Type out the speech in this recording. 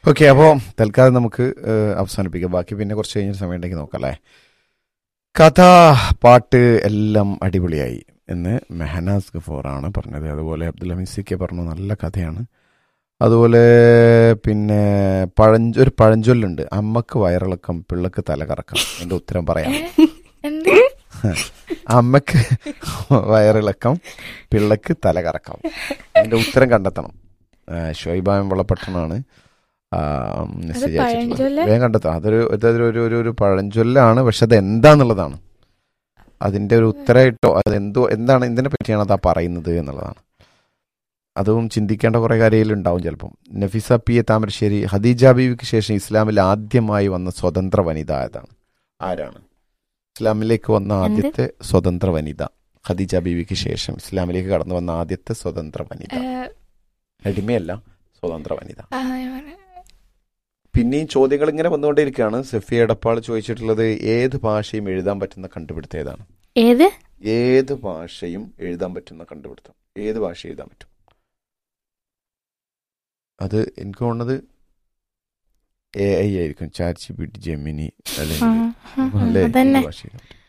Okay അപ്പോൾ തൽക്കാലം നമുക്ക് ഏഹ്, അവസാനിപ്പിക്കാം ബാക്കി പിന്നെ കുറച്ച് കഴിഞ്ഞ സമയം ഉണ്ടെങ്കിൽ നോക്കാം അല്ലേ കഥ പാട്ട് എല്ലാം അടിപൊളിയായി എന്ന് മെഹനാസ് ഗഫോറാണ് പറഞ്ഞത് അതുപോലെ അബ്ദുൽ ഹമീസിക്കെ പറഞ്ഞു നല്ല കഥയാണ് അതുപോലെ പിന്നെ പഴഞ്ച ഒരു പഴഞ്ചൊല്ലുണ്ട് അമ്മക്ക് വയറിളക്കം പിള്ളക്ക് തലകറക്കം എൻ്റെ ഉത്തരം പറയാം എന്ത് അമ്മക്ക് വയറിളക്കം പിള്ളക്ക് തലകറക്കം അതിന്റെ ഉത്തരം കണ്ടെത്തണം ആ, ഷുഹൈബായം വളപട്ടണാണ് ആ, മെസ്സേജ് അത് അയച്ചിട്ടുള്ളത്. പഴഞ്ചൊല്ല്? വേഗം കണ്ടെത്താം അതൊരു ഇതൊരു ഒരു ഒരു ഒരു പഴഞ്ചൊല്ലാണ് പക്ഷെ അത് എന്താന്നുള്ളതാണ് അതിന്റെ ഒരു ഉത്തരമായിട്ടോ അത് എന്തോ എന്താണ് ഇതിനെ പറ്റിയാണ് അത് ആ പറയുന്നത് എന്നുള്ളതാണ് അതും ചിന്തിക്കേണ്ട കുറെ കാര്യങ്ങളുണ്ടാവും ചിലപ്പം നഫീസ പി എ താമരശ്ശേരി ഹദീജ ബീവിക്ക് ശേഷം ഇസ്ലാമിൽ ആദ്യമായി വന്ന സ്വതന്ത്ര വനിത ഏതാണ് ആരാണ് ഇസ്ലാമിലേക്ക് വന്ന ആദ്യത്തെ സ്വതന്ത്ര വനിത ഖദീജ ബീവിക്ക് ശേഷം ഇസ്ലാമിലേക്ക് കടന്നു വന്ന ആദ്യത്തെ സ്വതന്ത്ര വനിത ഏഹ്, അടിമയല്ല സ്വതന്ത്ര വനിത ആ, ഞാൻ പറയാം. പിന്നെയും ചോദ്യങ്ങൾ ഇങ്ങനെ വന്നുകൊണ്ടിരിക്കുകയാണ് സഫിയ എടപ്പാൾ ചോദിച്ചിട്ടുള്ളത് ഏത് ഭാഷയും എഴുതാൻ പറ്റുന്ന കണ്ടുപിടുത്തം ഏതാണ് ഏത് ഏത് ഭാഷയും എഴുതാൻ പറ്റുന്ന കണ്ടുപിടുത്തം ഏത് ഭാഷ എഴുതാൻ പറ്റും അത് എനിക്ക് തോന്നുന്നത് എ ഐ ആയിരിക്കും chat G P T Gemini ആ, ആ, അല്ലേ അതന്നെ ഏത് ഭാഷ എഴുതാൻ പറ്റും?